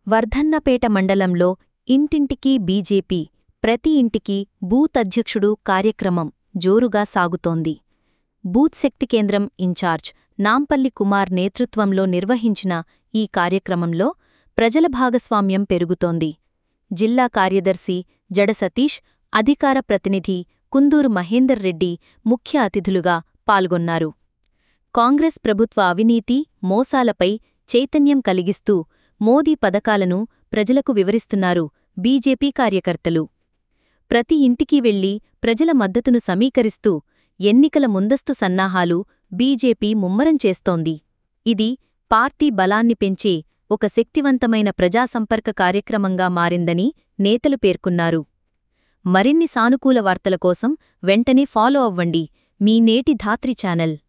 వర్ధన్నపేట మండలంలో ఇంటింటికి బీజేపీ ప్రతి ఇంటికి బూత్ అధ్యక్షుడు కార్యక్రమం జోరుగా సాగుతోంది బూత్ శక్తి కేంద్రం ఇన్ఛార్జ్ నాంపల్లి కుమార్ నేతృత్వంలో నిర్వహించిన ఈ కార్యక్రమంలో ప్రజల భాగస్వామ్యం పెరుగుతోంది జిల్లా కార్యదర్శి జడ సతీష్ అధికార ప్రతినిధి కుందూరు మహేందర్ రెడ్డి ముఖ్య అతిథులుగా పాల్గొన్నారు కాంగ్రెస్ ప్రభుత్వ అవినీతి మోసాలపై చైతన్యం కలిగిస్తూ మోదీ పథకాలను ప్రజలకు వివరిస్తున్నారు బీజేపీ కార్యకర్తలు ప్రతి ఇంటికి వెళ్లి ప్రజల మద్దతును సమీకరిస్తూ ఎన్నికల ముందస్తు సన్నాహాలు బీజేపీ ముమ్మరం చేస్తోంది ఇది పార్టీ బలాన్ని పెంచే ఒక శక్తివంతమైన ప్రజాసంపర్క కార్యక్రమంగా మారిందని నేతలు పేర్కొన్నారు మరిన్ని సానుకూల వార్తల కోసం వెంటనే ఫాలో అవ్వండి మీ నేటి ధాత్రి ఛానల్